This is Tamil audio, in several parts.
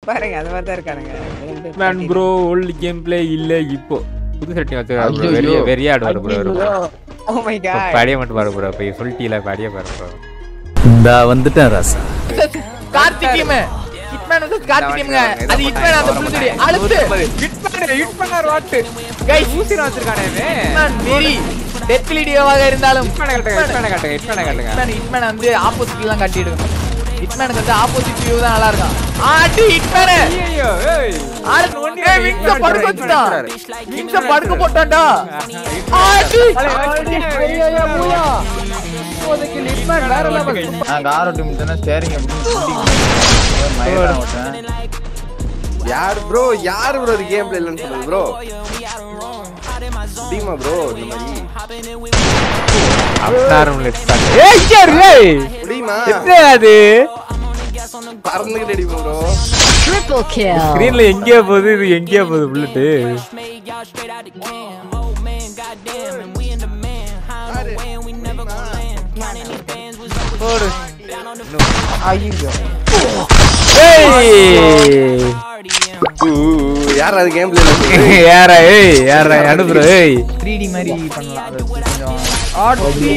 பாருங்க அது மாதிரி தான் இருக்கானுங்க man bro old game play இல்ல இப்போ புது செட்டிங் வச்சிருக்காரு bro. ஐயோ. வெறிய வெறிய ஆடுவாரு ப்ரோ ஓ மை காட் படிய மட்டும் பாரு ப்ரோ போய் சொல்லிட்டீல படிய பாரு ப்ரோ இந்தா வந்துட்டேன் ராசா கார்த்திக் டீம் ஹிட்மேன் வந்து கார்த்திக் டீம்ங்க அது ஹிட்மேன் அந்த புளுதிரி அழுத்து ஹிட் பண்ணு ஹிட் பண்ணார் வாட்டு கைஸ் ஊசிர வச்சிருக்கானே இவன் ஹிட்மேன் வெரி டெத் வீடியோவாக இருந்தாலும் ஹிட் பண்ண காட்டுங்க ஹிட் பண்ண காட்டுங்க ஹிட் பண்ண காட்டுங்க ஹிட்மேன் ஹிட்மேன் வந்து ஆப்போசிட் எல்லாம் காட்டிடுங்க ஹிட்மேனுக்கு வந்து ஆப்போசிட் வியூ தான் நல்லா இருக்கும் ஆடி ஹிட்மேன் ஐயோ ஏய் ஆளுக்கு ஒண்ணு ஏய் விங்ஸ படுக்க வச்சுட்டான் விங்ஸ படுக்க போட்டான்டா ஆடி ஐயோ மூயா இப்போதைக்கு ஹிட்மேன் வேற லெவல் நான் கார் ஓட்டி முடிச்சேன்னா ஸ்டேரிங் அப்படின்னு மயிரா ஓட்டேன் யார் ப்ரோ யார் ப்ரோ இது கேம் பிளே இல்லைன்னு சொல்லுது ப்ரோ டீமா ப்ரோ இந்த மாதிரி அப்னாரம் லெட்ஸ் ஸ்டார்ட் ஏய் யார் ஏய் முடியுமா என்ன அது பறந்துகிட்டு அடிப்போம் ப்ரோ Triple kill. ஸ்கிரீன்ல எங்கேயோ போகுது இது எங்கேயோ போகுது புல்லட் போடு ஐயோ ஏய் யார் அது கேம் பிளே யாரா ஏய் யாரா அனுப்புற ஏய் 3D மாதிரி பண்ணலாம் அது கொஞ்சம் ஆடி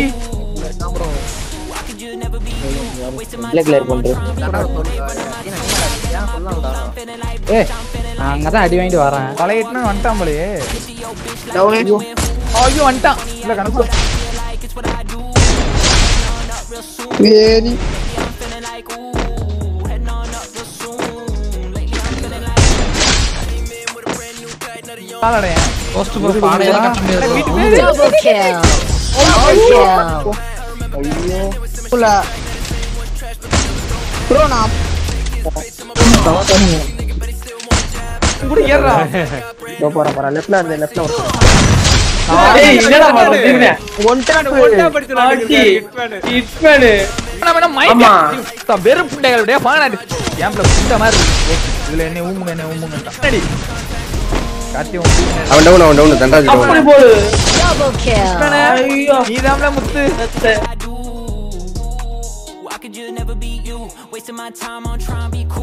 ஏய் நான் அங்கதான் அடி வாங்கிட்டு வரேன் பழையிட்டுனா வந்துட்டான் போலயே ஐயோ ஐயோ வந்துட்டான் இல்ல கணக்கு பாலடையன் போஸ்ட் போஸ்ட் பானையெல்லாம் கட்ட முடியாது Double kill. Double kill. கூட ஏறா ஏய் என்னடா பண்றீங்க ஒன்டா படிச்சு ஹிட் பண்ணு ஹிட்மேன் நான் வேணா மைக் தான் வெறும் புண்டைகளுடைய பானாடு கேம்ப்ல புண்ட மாதிரி இருக்கு. இதுல என்ன ஊமுங்க என்ன ஊமுங்க அடி காத்தி ஊமுங்க அவன் டவுன் அவன் டவுன் தண்டாஜி டவுன் போடு Double kill. நீ தான்ல முத்து I could just never be you. Wasting my time on trying to be cool.